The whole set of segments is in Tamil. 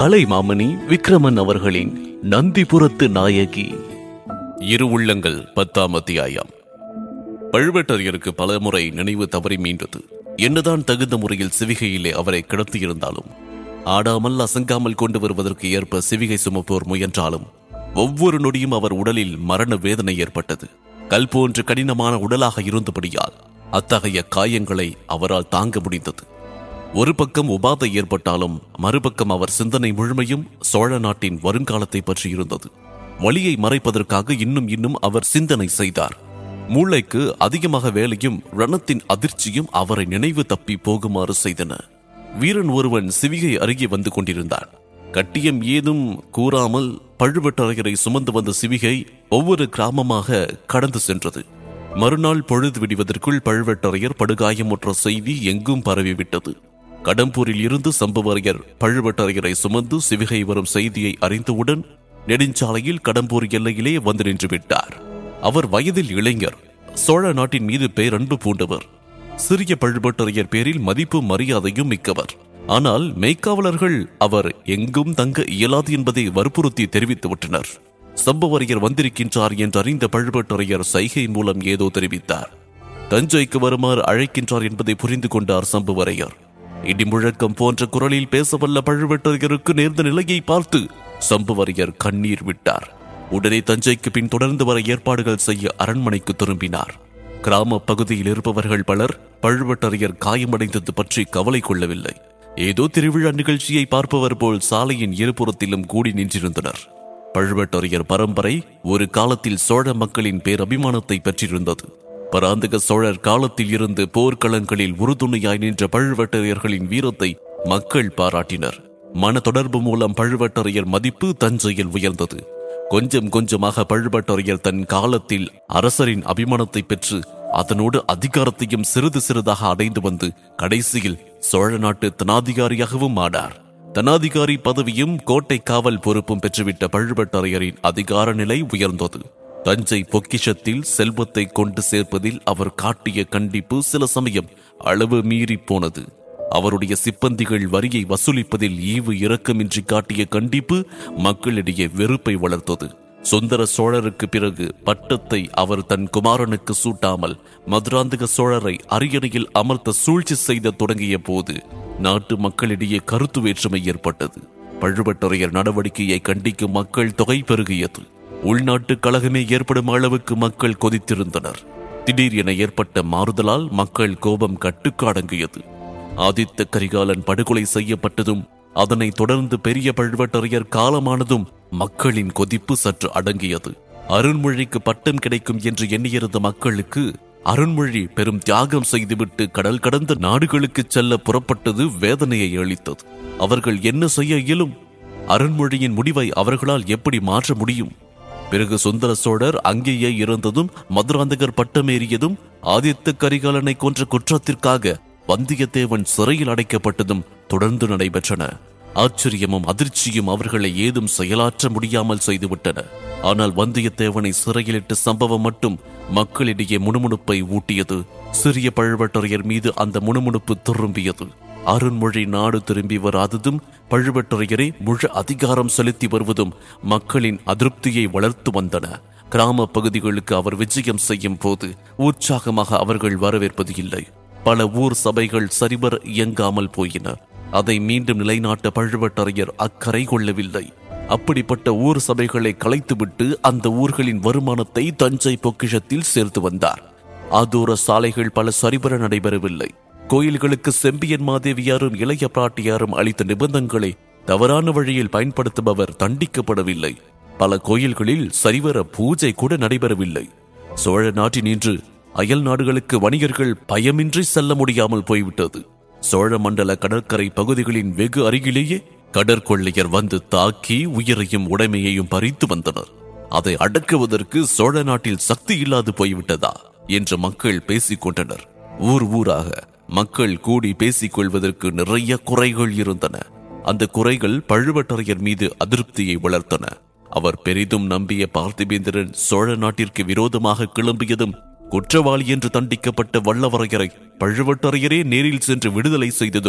கலைமாமணி விக்ரமன் அவர்களின் நந்திபுரத்து நாயகி இரு உள்ளங்கள் பத்தாம் அத்தியாயம் பழுவேட்டரையருக்கு பலமுறை நினைவு தவறி மீண்டது என்னதான் தகுந்த முறையில் சிவிகையிலே அவரை கிடத்தியிருந்தாலும் ஆடாமல் அசங்காமல் கொண்டு வருவதற்கு ஏற்ப சிவிகை சுமப்போர் முயன்றாலும் ஒவ்வொரு நொடியும் அவர் உடலில் மரண வேதனை ஏற்பட்டது கல் போன்று கடினமான உடலாக இருந்தபடியால் அத்தகைய காயங்களை அவரால் தாங்க முடிந்தது ஒரு பக்கம் உபாதை ஏற்பட்டாலும் மறுபக்கம் அவர் சிந்தனை முழுமையும் சோழ நாட்டின் வருங்காலத்தை பற்றி இருந்தது வழியை மறைப்பதற்காக இன்னும் இன்னும் அவர் சிந்தனை செய்தார் மூளைக்கு அதிகமாக வேலையும் ரணத்தின் அதிர்ச்சியும் அவரை நினைவு தப்பி போகுமாறு செய்தன வீரன் ஒருவன் சிவிகை அருகே வந்து கொண்டிருந்தான் கட்டியம் ஏதும் கூறாமல் பழுவேட்டரையரை சுமந்து வந்த சிவிகை ஒவ்வொரு கிராமமாக கடந்து சென்றது மறுநாள் பொழுது விடிவதற்குள் பழுவேட்டரையர் படுகாயமுற்ற செய்தி எங்கும் பரவிவிட்டது கடம்பூரில் இருந்து சம்புவரையர் பழுவேட்டரையரை சுமந்து சிவிகை வரும் செய்தியை அறிந்தவுடன் நெடுஞ்சாலையில் கடம்பூர் எல்லையிலே வந்து நின்று விட்டார் அவர் வயதில் இளைஞர் சோழ நாட்டின் மீது பேரன்பு பூண்டவர் சிறிய பழுவேட்டரையர் பேரில் மதிப்பும் மரியாதையும் மிக்கவர் ஆனால் மெய்க்காவலர்கள் அவர் எங்கும் தங்க இயலாது என்பதை வற்புறுத்தி தெரிவித்துவிட்டனர் சம்புவரையர் வந்திருக்கின்றார் என்று அறிந்த பழுவேட்டரையர் சைகை மூலம் ஏதோ தெரிவித்தார் தஞ்சைக்கு வருமாறு அழைக்கின்றார் என்பதை புரிந்து கொண்டார் சம்புவரையர் இடிமுழக்கம் போன்ற குரலில் பேசவல்ல பழுவேட்டரையருக்கு நேர்ந்த நிலையை பார்த்து சம்புவரையர் கண்ணீர் விட்டார் உடனே தஞ்சைக்கு பின் தொடர்ந்து வர ஏற்பாடுகள் செய்ய அரண்மனைக்கு திரும்பினார் கிராம பகுதியில் இருப்பவர்கள் பலர் பழுவேட்டரையர் காயமடைந்தது பற்றி கவலை கொள்ளவில்லை ஏதோ திருவிழா நிகழ்ச்சியை பார்ப்பவர் போல் சாலையின் இருபுறத்திலும் கூடி நின்றிருந்தனர் பழுவேட்டரையர் பரம்பரை ஒரு காலத்தில் சோழ மக்களின் பேரபிமானத்தை பெற்றிருந்தது பராந்தக சோழர் காலத்தில் இருந்து போர்க்களங்களில் உறுதுணையாய் நின்ற பழுவேட்டரையர்களின் வீரத்தை மக்கள் பாராட்டினர் மன தொடர்பு மூலம் பழுவேட்டரையர் மதிப்பு தஞ்சையில் உயர்ந்தது கொஞ்சம் கொஞ்சமாக பழுவேட்டரையர் தன் காலத்தில் அரசரின் அபிமானத்தை பெற்று அதனோடு அதிகாரத்தையும் சிறிது சிறிதாக அடைந்து வந்து கடைசியில் சோழ நாட்டு தனாதிகாரியாகவும் ஆனார் தனாதிகாரி பதவியும் கோட்டை காவல் பொறுப்பும் பெற்றுவிட்ட பழுவேட்டரையரின் அதிகார நிலை உயர்ந்தது தஞ்சை பொக்கிஷத்தில் செல்வத்தை கொண்டு சேர்ப்பதில் அவர் காட்டிய கண்டிப்பு சில சமயம் அளவு மீறி போனது அவருடைய சிப்பந்திகள் வரியை வசூலிப்பதில் ஈவு இரக்கமின்றி காட்டிய கண்டிப்பு மக்களிடையே வெறுப்பை வளர்த்தது சுந்தர சோழருக்கு பிறகு பட்டத்தை அவர் தன் குமாரனுக்கு சூட்டாமல் மதுராந்தக சோழரை அரியணையில் அமர்த்த சூழ்ச்சி செய்த தொடங்கிய போது நாட்டு மக்களிடையே கருத்து வேற்றுமை ஏற்பட்டது பழுவட்டரையர் நடவடிக்கையை கண்டிக்கும் மக்கள் தொகை பெருகியது உள்நாட்டு கழகமே ஏற்படும் அளவுக்கு மக்கள் கொதித்திருந்தனர் திடீர் என ஏற்பட்ட மாறுதலால் மக்கள் கோபம் கட்டுக்காடங்கியது ஆதித்த கரிகாலன் படுகொலை செய்யப்பட்டதும் அதனைத் தொடர்ந்து பெரிய பழுவட்டரையர் காலமானதும் மக்களின் கொதிப்பு சற்று அடங்கியது அருண்மொழிக்கு பட்டம் கிடைக்கும் என்று எண்ணியிருந்த மக்களுக்கு அருண்மொழி பெரும் தியாகம் செய்துவிட்டு கடல் கடந்த நாடுகளுக்கு செல்ல புறப்பட்டது வேதனையை அளித்தது அவர்கள் என்ன செய்ய இயலும் அருண்மொழியின் முடிவை அவர்களால் எப்படி மாற்ற முடியும் பிறகு சுந்தர சோழர் அங்கேயே இருந்ததும் மதுராந்தகர் பட்டமேறியதும் ஆதித்த கரிகாலனை கொன்ற குற்றத்திற்காக வந்தியத்தேவன் சிறையில் அடைக்கப்பட்டதும் தொடர்ந்து நடைபெற்றன ஆச்சரியமும் அதிர்ச்சியும் அவர்களை ஏதும் செயலாற்ற முடியாமல் செய்துவிட்டன ஆனால் வந்தியத்தேவனை சிறையிலிட்ட சம்பவம் மட்டும் மக்களிடையே முணுமுணுப்பை ஊட்டியது சிறிய பழுவட்டரையர் மீது அந்த முணுமுணுப்பு திரும்பியது அருண்மொழி நாடு திரும்பி வராததும் பழுவட்டரையரே முழு அதிகாரம் செலுத்தி வருவதும் மக்களின் அதிருப்தியை வளர்த்து வந்தன கிராம பகுதிகளுக்கு அவர் விஜயம் செய்யும் போது உற்சாகமாக அவர்கள் வரவேற்பது இல்லை பல ஊர் சபைகள் சரிவர இயங்காமல் போயின அதை மீண்டும் நிலைநாட்ட பழுவட்டரையர் அக்கறை கொள்ளவில்லை அப்படிப்பட்ட ஊர் சபைகளை கலைத்துவிட்டு அந்த ஊர்களின் வருமானத்தை தஞ்சை பொக்கிஷத்தில் சேர்த்து வந்தார் ஆதூர சாலைகள் பல சரிவர நடைபெறவில்லை கோயில்களுக்கு செம்பியன் மாதேவியாரும் இளைய பிராட்டியாரும் அளித்த நிபந்தங்களை தவறான வழியில் பயன்படுத்துபவர் தண்டிக்கப்படவில்லை பல கோயில்களில் சரிவர பூஜை கூட நடைபெறவில்லை சோழ நாட்டின் இன்று அயல் நாடுகளுக்கு வணிகர்கள் பயமின்றி செல்ல முடியாமல் போய்விட்டது சோழ மண்டல கடற்கரை பகுதிகளின் வெகு அருகிலேயே கடற்கொள்ளையர் வந்து தாக்கி உயிரையும் உடைமையையும் பறித்து வந்தனர் அதை அடக்குவதற்கு சோழ நாட்டில் சக்தி இல்லாது போய்விட்டதா என்று மக்கள் பேசிக் கொண்டனர் ஊர் ஊராக மக்கள் கூடி பேசிக் கொள்வதற்கு நிறைய குறைகள் இருந்தன அந்த குறைகள் பழுவட்டரையர் மீது அதிருப்தியை வளர்த்தன அவர் பெரிதும் நம்பிய பார்த்திபேந்திரன் சோழ நாட்டிற்கு விரோதமாக கிளம்பியதும் குற்றவாளி என்று தண்டிக்கப்பட்ட வல்லவரையரை பழுவட்டரையரே நேரில் சென்று விடுதலை செய்ததும்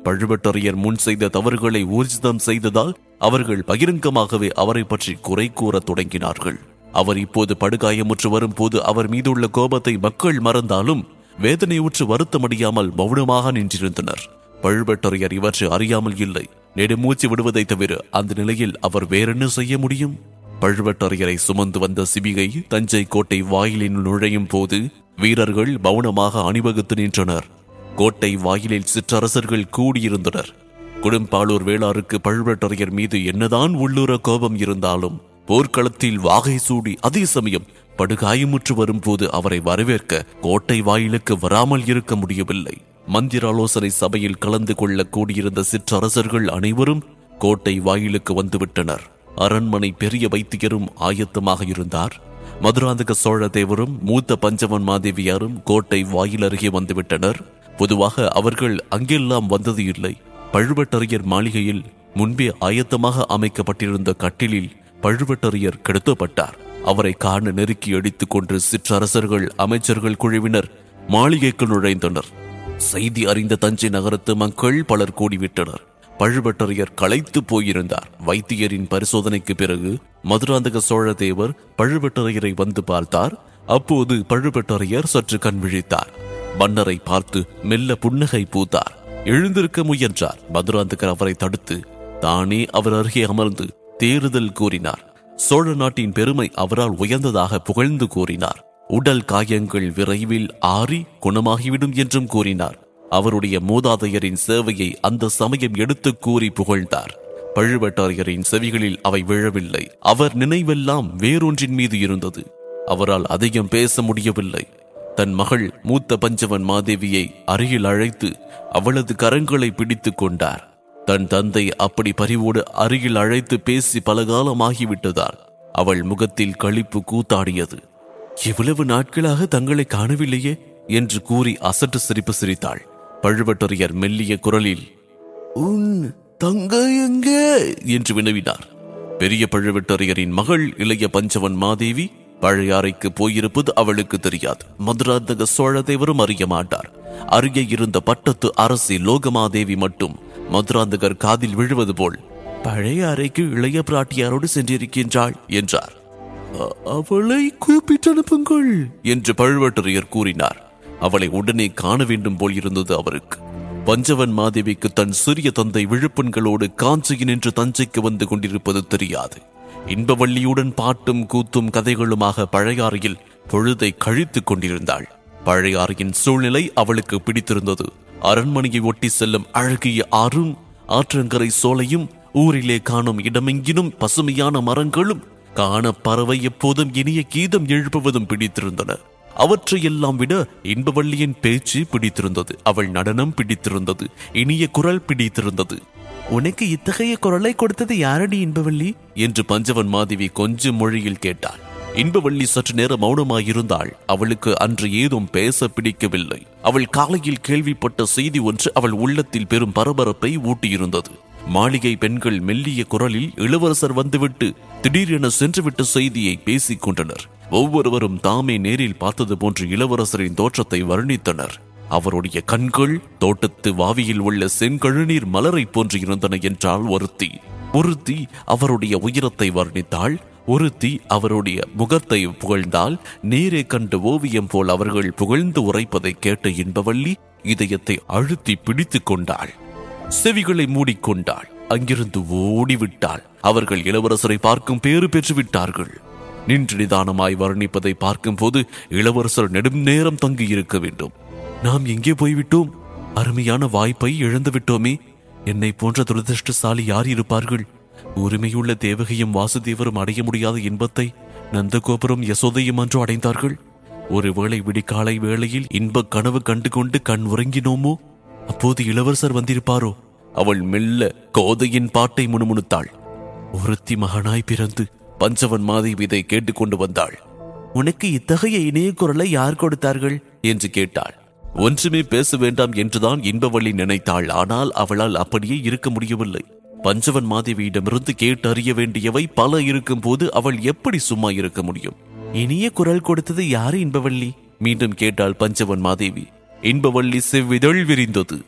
பழுவட்டரையர் முன் செய்த தவறுகளை ஊர்ஜிதம் செய்ததால் அவர்கள் பகிரங்கமாகவே அவரை பற்றி குறை கூறத் தொடங்கினார்கள் அவர் இப்போது படுகாயமுற்று வரும்போது அவர் மீதுள்ள கோபத்தை மக்கள் மறந்தாலும் வேதனையுற்று வருத்தமடியாமல் மௌனமாக நின்றிருந்தனர் பழுவட்டரையர் இவற்றை அறியாமல் இல்லை நெடுமூச்சு விடுவதை தவிர அந்த நிலையில் அவர் வேறென்ன செய்ய முடியும் பழுவட்டரையரை சுமந்து வந்த சிபிகை தஞ்சை கோட்டை வாயிலில் நுழையும் போது வீரர்கள் மௌனமாக அணிவகுத்து நின்றனர் கோட்டை வாயிலில் சிற்றரசர்கள் கூடியிருந்தனர் கொடும்பாளூர் வேளாருக்கு பழுவட்டரையர் மீது என்னதான் உள்ளூர கோபம் இருந்தாலும் போர்க்களத்தில் வாகை சூடி அதே சமயம் படுகாயமுற்று வரும்போது அவரை வரவேற்க கோட்டை வாயிலுக்கு வராமல் இருக்க முடியவில்லை மந்திர ஆலோசனை சபையில் கலந்து கொள்ள கூடியிருந்த சிற்றரசர்கள் அனைவரும் கோட்டை வாயிலுக்கு வந்துவிட்டனர் அரண்மனை பெரிய வைத்தியரும் ஆயத்தமாக இருந்தார் மதுராந்தக சோழ தேவரும் மூத்த பஞ்சவன் மாதேவியாரும் கோட்டை வாயில் அருகே வந்துவிட்டனர் பொதுவாக அவர்கள் அங்கெல்லாம் வந்தது இல்லை பழுவட்டரையர் மாளிகையில் முன்பே ஆயத்தமாக அமைக்கப்பட்டிருந்த கட்டிலில் பழுவட்டரையர் கெடுத்தப்பட்டார் அவரை காண நெருக்கி அடித்துக் கொண்டு சிற்றரசர்கள் அமைச்சர்கள் குழுவினர் மாளிகைக்குள் நுழைந்தனர் செய்தி அறிந்த தஞ்சை நகரத்து மக்கள் பலர் கூடிவிட்டனர் பழுவட்டரையர் களைத்து போயிருந்தார் வைத்தியரின் பரிசோதனைக்கு பிறகு மதுராந்தக சோழ தேவர் பழுவட்டரையரை வந்து பார்த்தார் அப்போது பழுவட்டரையர் சற்று கண் விழித்தார் மன்னரை பார்த்து மெல்ல புன்னகை பூத்தார் எழுந்திருக்க முயன்றார் மதுராந்தகர் அவரை தடுத்து தானே அவர் அருகே அமர்ந்து தேறுதல் கூறினார் சோழ நாட்டின் பெருமை அவரால் உயர்ந்ததாக புகழ்ந்து கூறினார் உடல் காயங்கள் விரைவில் ஆறி குணமாகிவிடும் என்றும் கூறினார் அவருடைய மூதாதையரின் சேவையை அந்த சமயம் எடுத்துக் கூறி புகழ்ந்தார் பழுவட்டாரியரின் செவிகளில் அவை விழவில்லை அவர் நினைவெல்லாம் வேறொன்றின் மீது இருந்தது அவரால் அதிகம் பேச முடியவில்லை தன் மகள் மூத்த பஞ்சவன் மாதேவியை அருகில் அழைத்து அவளது கரங்களை பிடித்துக் கொண்டார் தன் தந்தை அப்படி பரிவோடு அருகில் அழைத்து பேசி பலகாலமாகிவிட்டதால் அவள் முகத்தில் களிப்பு கூத்தாடியது இவ்வளவு நாட்களாக தங்களை காணவில்லையே என்று கூறி அசட்டு சிரிப்பு சிரித்தாள் பழுவட்டரையர் மெல்லிய குரலில் உன் தங்கை எங்கே என்று வினவினார் பெரிய பழுவட்டரையரின் மகள் இளைய பஞ்சவன் மாதேவி பழையாறைக்கு போயிருப்பது அவளுக்கு தெரியாது மதுராந்தக சோழதேவரும் அறிய மாட்டார் அருகே இருந்த பட்டத்து அரசி லோகமாதேவி மட்டும் மதுராந்தகர் காதில் விழுவது போல் பழைய அறைக்கு இளைய பிராட்டியாரோடு சென்றிருக்கின்றாள் என்றார் "அ- அவளை கூப்பிட்டு அனுப்புங்கள் என்று பழுவட்டரையர் கூறினார் அவளை உடனே காண வேண்டும் போல் இருந்தது அவருக்கு பஞ்சவன் மாதேவிக்கு தன் சிறிய தந்தை விழுப்பன்களோடு காஞ்சியில் நின்று தஞ்சைக்கு வந்து கொண்டிருப்பது தெரியாது இன்பவள்ளியுடன் பாட்டும் கூத்தும் கதைகளுமாக பழையாறையில் பொழுதை கழித்துக் கொண்டிருந்தாள் பழையாறையின் சூழ்நிலை அவளுக்கு பிடித்திருந்தது அரண்மனையை ஒட்டி செல்லும் அழகிய ஆறும் ஆற்றங்கரை சோலையும் ஊரிலே காணும் இடமெங்கிலும் பசுமையான மரங்களும் காண பறவை எப்போதும் இனிய கீதம் எழுப்புவதும் பிடித்திருந்தன அவற்றையெல்லாம் விட இன்பவள்ளியின் பேச்சு பிடித்திருந்தது அவள் நடனம் பிடித்திருந்தது இனிய குரல் பிடித்திருந்தது உனக்கு இத்தகைய குரலை கொடுத்தது யாரடி இன்பவள்ளி என்று பஞ்சவன் மாதேவி கொஞ்சம் மொழியில் கேட்டாள் இன்பவள்ளி சற்று நேரம் மௌனமாயிருந்தாள் அவளுக்கு அன்று ஏதும் பேச பிடிக்கவில்லை அவள் காலையில் கேள்விப்பட்ட செய்தி ஒன்று அவள் உள்ளத்தில் பெரும் பரபரப்பை ஊட்டியிருந்தது மாளிகை பெண்கள் மெல்லிய குரலில் இளவரசர் வந்துவிட்டு திடீரென சென்றுவிட்ட செய்தியை பேசிக் கொண்டனர் ஒவ்வொருவரும் தாமே நேரில் பார்த்தது போன்று இளவரசரின் தோற்றத்தை வர்ணித்தனர் அவருடைய கண்கள் தோட்டத்து வாவியில் உள்ள செங்கழுநீர் மலரை போன்று இருந்தன என்றால் ஒருத்தி ஒருத்தி அவருடைய உயரத்தை வர்ணித்தாள் ஒருத்தி அவருடைய முகத்தை புகழ்ந்தால் நேரே கண்ட ஓவியம் போல் அவர்கள் புகழ்ந்து உரைப்பதை கேட்ட இன்பவள்ளி இதயத்தை அழுத்தி பிடித்துக் கொண்டாள் செவிகளை மூடிக்கொண்டாள் அங்கிருந்து ஓடிவிட்டாள் அவர்கள் இளவரசரை பார்க்கும் பேறு பெற்று விட்டார்கள் நின்று நிதானமாய் வர்ணிப்பதை பார்க்கும்போது இளவரசர் நெடும் நேரம் தங்கி இருக்க வேண்டும் நாம் எங்கே போய்விட்டோம் அருமையான வாய்ப்பை இழந்து விட்டோமே என்னை போன்ற துரதிருஷ்டசாலி யார் இருப்பார்கள் உரிமையுள்ள தேவகையும் வாசுதேவரும் அடைய முடியாத இன்பத்தை நந்தகோபுரம் யசோதையும் அன்று அடைந்தார்கள் ஒருவேளை விடிகாலை வேளையில் இன்பக் கனவு கண்டு கொண்டு கண் உறங்கினோமோ அப்போது இளவரசர் வந்திருப்பாரோ அவள் மெல்ல கோதையின் பாட்டை முணுமுணுத்தாள் ஒருத்தி மகனாய் பிறந்து பஞ்சவன் மாதேவி இதை கேட்டுக்கொண்டு வந்தாள் உனக்கு இத்தகைய இணைய குரலை யார் கொடுத்தார்கள் என்று கேட்டாள் ஒன்றுமே பேச வேண்டாம் என்றுதான் இன்பவள்ளி நினைத்தாள் ஆனால் அவளால் அப்படியே இருக்க முடியவில்லை பஞ்சவன் மாதேவியிடமிருந்து கேட்டு அறிய வேண்டியவை பல இருக்கும் போது அவள் எப்படி சும்மா இருக்க முடியும் இனிய குரல் கொடுத்தது யாரு இன்பவள்ளி மீண்டும் கேட்டாள் பஞ்சவன் மாதேவி இன்பவள்ளி செவ்விதழ் விரிந்தது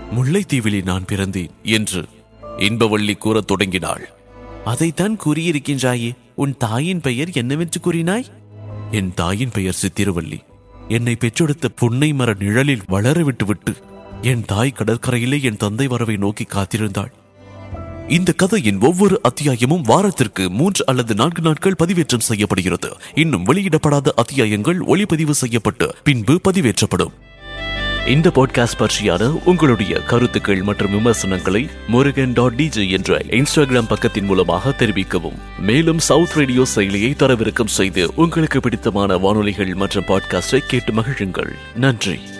முல்லைத்தீவிலே நான் பிறந்தேன் என்று இன்பவள்ளி கூறத் தொடங்கினாள் அதைத்தான் கூறியிருக்கின்றாயே உன் தாயின் பெயர் என்னவென்று கூறினாய் என் தாயின் பெயர் சித்திரவள்ளி என்னை பெற்றெடுத்த புன்னை மர நிழலில் வளர விட்டுவிட்டு என் தாய் கடற்கரையிலே என் தந்தை வரவை நோக்கி காத்திருந்தாள் இந்த கதையின் ஒவ்வொரு அத்தியாயமும் வாரத்திற்கு மூன்று அல்லது நான்கு நாட்கள் பதிவேற்றம் செய்யப்படுகிறது இன்னும் வெளியிடப்படாத அத்தியாயங்கள் ஒளிப்பதிவு செய்யப்பட்டு பின்பு பதிவேற்றப்படும் இந்த பாட்காஸ்ட் பற்றியான உங்களுடைய கருத்துக்கள் மற்றும் விமர்சனங்களை முருகன் டாட் டிஜே என்ற இன்ஸ்டாகிராம் பக்கத்தின் மூலமாக தெரிவிக்கவும் மேலும் சவுத் ரேடியோ செயலியை தரவிறக்கம் செய்து உங்களுக்கு பிடித்தமான வானொலிகள் மற்றும் பாட்காஸ்டை கேட்டு மகிழுங்கள் நன்றி